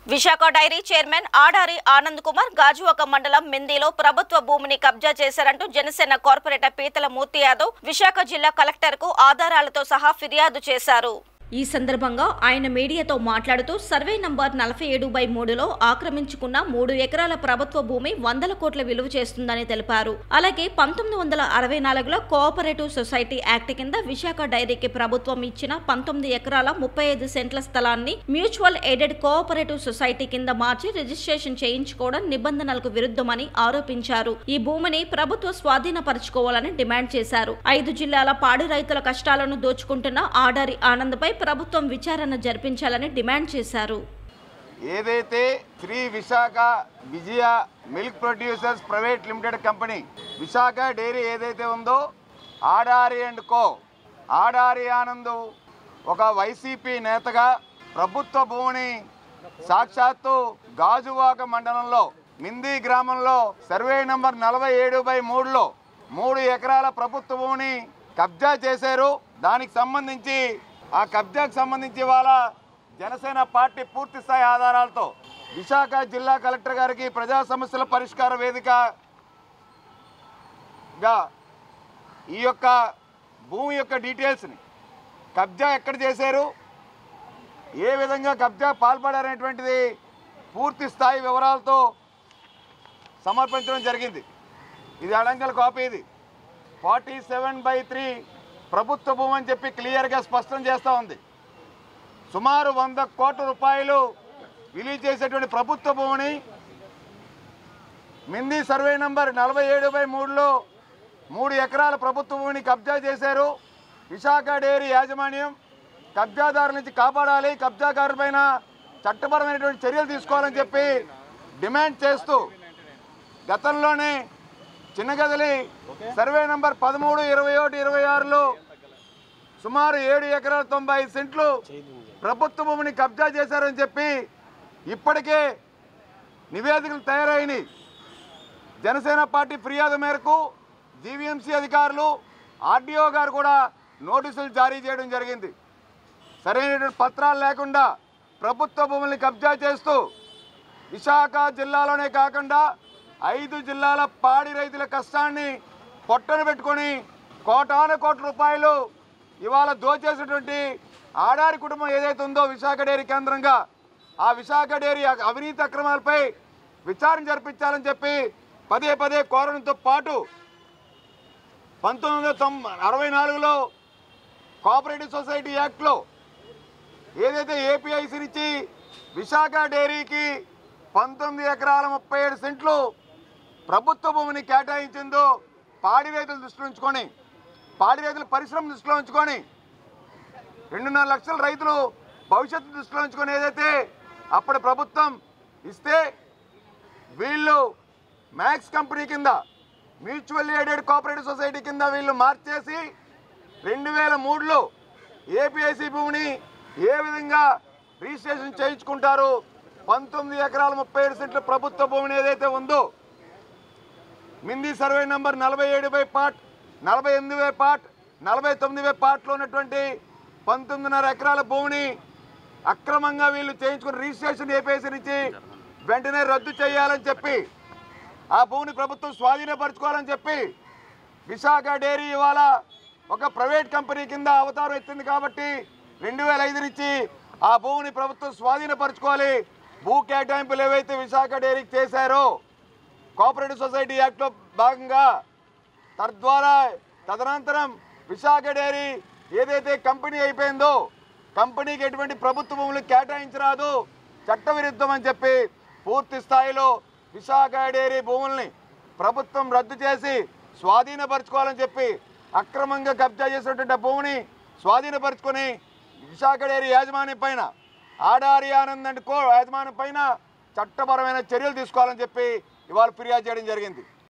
Visakha dairy chairman Adari Anand Kumar Gajuwaka మండలం మిందిలో ప్రభుత్వ భూమిని కబ్జా చేశారంటూ జనసేన కార్పొరేటర్ పీతల మూర్తి యాదవ్ విశాఖ జిల్లా కలెక్టర్కు ఆధారాలతో సహా ఫిర్యాదు చేశారు ఈ సందర్భంగా ఆయన మీడియాతో మాట్లాడుతూ సర్వే నంబర్ నలభై ఏడు బై మూడులో ఆక్రమించుకున్న మూడు ఎకరాల ప్రభుత్వ భూమి వందల కోట్ల విలువ చేస్తుందని తెలిపారు అలాగే పంతొమ్మిది వందల అరవై నాలుగులో కోఆపరేటివ్ సొసైటీ యాక్ట్ కింద విశాఖ డైరీకి ప్రభుత్వం ఇచ్చిన పంతొమ్మిది ఎకరాల ముప్పై ఐదు సెంట్ల స్థలాన్ని మ్యూచువల్ ఎయిడెడ్ కోఆపరేటివ్ సొసైటీ కింద మార్చి రిజిస్ట్రేషన్ చేయించుకోవడం నిబంధనలకు విరుద్ధమని ఆరోపించారు ఈ భూమిని ప్రభుత్వ స్వాధీనపరచుకోవాలని డిమాండ్ చేశారు ఐదు జిల్లాల పాడి రైతుల కష్టాలను దోచుకుంటున్న ఆడారి ఆనంద్పై ప్రభుత్వం విచారణ జరిపించాలని డిమాండ్ చేశారు ఏదైతే Sri Visakha Vijaya milk producers private limited company Visakha dairy ఏదైతే ఉందో ఆడారి అండ్ కో ఆడారి ఆనంద్ ఒక వైసీపీ నేతగా ప్రభుత్వ భూమిని సాక్షాత్తు గాజువాక మండలంలో మింది గ్రామంలో సర్వే నంబర్ నలభై ఏడు బై మూడులో మూడు ఎకరాల ప్రభుత్వ భూమిని కబ్జా చేశారు దానికి సంబంధించి ఆ కబ్జాకు సంబంధించి వాళ్ళ జనసేన పార్టీ పూర్తి స్థాయి ఆధారాలతో విశాఖ జిల్లా కలెక్టర్ గారికి ప్రజా సమస్యల పరిష్కార వేదికగా ఈ యొక్క భూమి యొక్క డీటెయిల్స్ని కబ్జా ఎక్కడ చేశారు ఏ విధంగా కబ్జా పాల్పడారనేటువంటిది పూర్తి స్థాయి వివరాలతో సమర్పించడం జరిగింది ఇది అడంగల్ కాపీ ఇది ఫార్టీ సెవెన్ బై త్రీ ప్రభుత్వ భూమి అని చెప్పి క్లియర్గా స్పష్టం చేస్తూ ఉంది సుమారు వంద కోట్ల రూపాయలు విలువ చేసేటువంటి ప్రభుత్వ భూమిని మింది సర్వే నంబర్ నలభై ఏడు బై మూడులో మూడు ఎకరాల ప్రభుత్వ భూమిని కబ్జా చేశారు విశాఖ డైరీ యాజమాన్యం కబ్జాదారు నుంచి కాపాడాలి కబ్జాదారుపైన చట్టపరమైనటువంటి చర్యలు తీసుకోవాలని చెప్పి డిమాండ్ చేస్తూ గతంలోనే చిన్నగదిలి సర్వే నంబర్ పదమూడు ఇరవై ఒకటి ఇరవై ఆరులో సుమారు ఏడు ఎకరాల తొంభై ఐదు సెంట్లు ప్రభుత్వ భూమిని కబ్జా చేశారని చెప్పి ఇప్పటికే నివేదికలు తయారైనాయి జనసేన పార్టీ ఫిర్యాదు మేరకు జీవీఎంసీ అధికారులు ఆర్డీఓ గారు కూడా నోటీసులు జారీ చేయడం జరిగింది సరైనటువంటి పత్రాలు లేకుండా ప్రభుత్వ భూముల్ని కబ్జా చేస్తూ విశాఖ జిల్లాలోనే కాకుండా ఐదు జిల్లాల పాడి రైతుల కష్టాన్ని పొట్టను పెట్టుకొని కోటాను కోట్ల రూపాయలు ఇవాళ దోచేసినటువంటి ఆడారి కుటుంబం ఏదైతే ఉందో విశాఖ డైరీ కేంద్రంగా ఆ విశాఖ డైరీ అవినీతి అక్రమాలపై విచారణ జరిపించాలని చెప్పి పదే పదే కోరడంతో పాటు పంతొమ్మిది వందల తొంభై అరవై నాలుగులో కోఆపరేటివ్ సొసైటీ యాక్ట్లో ఏదైతే ఏపీఐసినిచ్చి విశాఖ డైరీకి పంతొమ్మిది ఎకరాల ముప్పై ఏడు సెంట్లు ప్రభుత్వ భూమిని కేటాయించిందో పాడి రైతుల దృష్టిలో ఉంచుకొని పాడి రైతుల పరిశ్రమ దృష్టిలో ఉంచుకొని రెండున్నర లక్షల రైతులు భవిష్యత్తు దృష్టిలో ఉంచుకొని ఏదైతే అప్పటి ప్రభుత్వం ఇస్తే వీళ్ళు మ్యాక్స్ కంపెనీ కింద మ్యూచువల్ ఎయిడెడ్ కోఆపరేటివ్ సొసైటీ కింద వీళ్ళు మార్చేసి రెండు వేల మూడులో ఏపీఐసి భూమిని ఏ విధంగా రిజిస్ట్రేషన్ చేయించుకుంటారు పంతొమ్మిది ఎకరాల ముప్పై ఏడు సెంట్ల ప్రభుత్వ భూమిని ఏదైతే ఉందో మింది సర్వే నంబర్ నలభై ఏడు బై పార్ట్ నలభై ఎనిమిది బై పార్ట్ నలభై తొమ్మిది బై పార్ట్లో ఉన్నటువంటి పంతొమ్మిదిన్నర ఎకరాల భూమిని అక్రమంగా వీళ్ళు చేయించుకుని రిజిస్ట్రేషన్ ఏపీఎస్సీ నుంచి వెంటనే రద్దు చేయాలని చెప్పి ఆ భూమిని ప్రభుత్వం స్వాధీనపరచుకోవాలని చెప్పి విశాఖ డైరీ ఇవాళ ఒక ప్రైవేట్ కంపెనీ కింద అవతారం ఎత్తింది కాబట్టి రెండు వేల ఐదు నుంచి ఆ భూమిని ప్రభుత్వం స్వాధీనపరచుకోవాలి భూ కేటాయింపులు ఏవైతే విశాఖ డైరీకి చేశారో కోఆపరేటివ్ సొసైటీ యాక్ట్లో భాగంగా తద్వారా తదనంతరం విశాఖ డైరీ ఏదైతే కంపెనీ అయిపోయిందో కంపెనీకి ఎటువంటి ప్రభుత్వ భూములు కేటాయించరాదు చట్టవిరుద్ధం అని చెప్పి పూర్తి స్థాయిలో విశాఖ డైరీ భూముల్ని ప్రభుత్వం రద్దు చేసి స్వాధీనపరచుకోవాలని చెప్పి అక్రమంగా కబ్జా చేసినటువంటి ఆ భూమిని స్వాధీనపరచుకొని విశాఖ డైరీ యాజమాన్యం పైన ఆడారి ఆనంద్ అండ్ కో యాజమాన్యం పైన చట్టపరమైన చర్యలు తీసుకోవాలని చెప్పి ఇవాళ ఫిర్యాదు చేయడం జరిగింది